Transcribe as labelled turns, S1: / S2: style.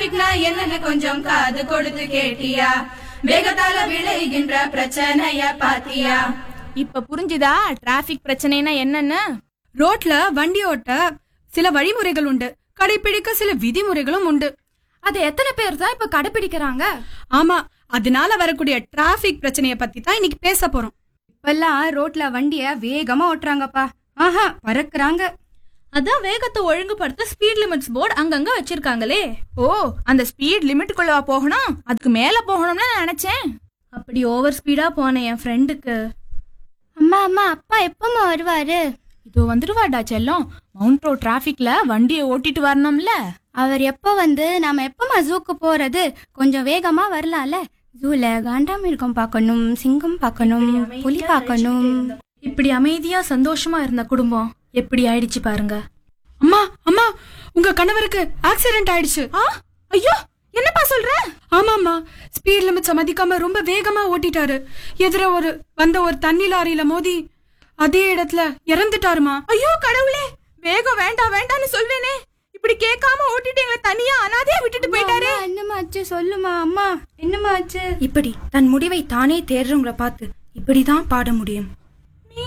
S1: டிராபிக்னா என்னன்னு கொஞ்சம் காது கொடுத்து கேட்டியா வேகத்தால விளைகின்ற பிரச்சனைய பாத்தியா
S2: இப்ப புரிஞ்சுதா டிராபிக் பிரச்சனைனா என்னன்னு
S3: ரோட்ல வண்டி ஓட்ட சில வழிமுறைகள் உண்டு கடைபிடிக்க சில விதிமுறைகளும் உண்டு
S4: அது எத்தனை பேர் தான் இப்ப கடைபிடிக்கிறாங்க
S3: ஆமா அதனால வரக்கூடிய டிராபிக் பிரச்சனைய பத்தி தான் இன்னைக்கு பேச போறோம்
S5: இப்பெல்லாம் ரோட்ல வண்டிய வேகமா ஓட்டுறாங்கப்பா ஆஹா பறக்குறாங்க
S2: அதான் வேகத்தை ஒழுங்குபடுத்த ஸ்பீட் லிமிட்ஸ் போர்டு அங்கங்க வச்சிருக்காங்களே ஓ அந்த ஸ்பீட் லிமிட்டுக்குள்ளவா போகணும் அதுக்கு மேல போகணும்னு நான் நினைச்சேன் அப்படி ஓவர் ஸ்பீடா போனேன் என் ஃப்ரெண்டுக்கு
S4: அம்மா அம்மா அப்பா எப்பமா வருவாரு
S2: இதோ வந்துருவாடா செல்லம் மவுண்ட் ரோட் டிராபிக்ல வண்டியை ஓட்டிட்டு வரணும்ல
S4: அவர் எப்ப வந்து நாம எப்பமா ஜூக்கு போறது கொஞ்சம் வேகமா வரலாம்ல ஜூல காண்டாமிருகம் பார்க்கணும் சிங்கம் பார்க்கணும் புலி பார்க்கணும்
S2: இப்படி அமைதியா சந்தோஷமா இருந்த குடும்பம் எப்படி ஆயிடுச்சு பாருங்க
S3: அம்மா அம்மா உங்க கணவருக்கு ஆக்சிடென்ட் ஆயிடுச்சு
S2: ஆ ஐயோ என்னப்பா சொல்ற
S3: ஆமாம்மா ஸ்பீட் லிமிட்ஸ மதிக்காம ரொம்ப வேகமா ஓட்டிட்டாரு எதிர ஒரு வந்த ஒரு தண்ணி லாரியில மோதி அதே இடத்துல இறந்துட்டாருமா
S2: ஐயோ கடவுளே வேகம் வேண்டாம் வேண்டாம்னு சொல்வேனே இப்படி கேட்காம ஓட்டிட்டு எங்களை தனியா அனாதையா விட்டுட்டு போயிட்டாரே
S5: அம்மா, என்னம்மா ஆச்சு சொல்லுமா அம்மா என்னம்மா ஆச்சு
S6: இப்படி தன் முடிவை தானே தேடுறவங்கள பார்த்து இப்படிதான் பாட முடியும்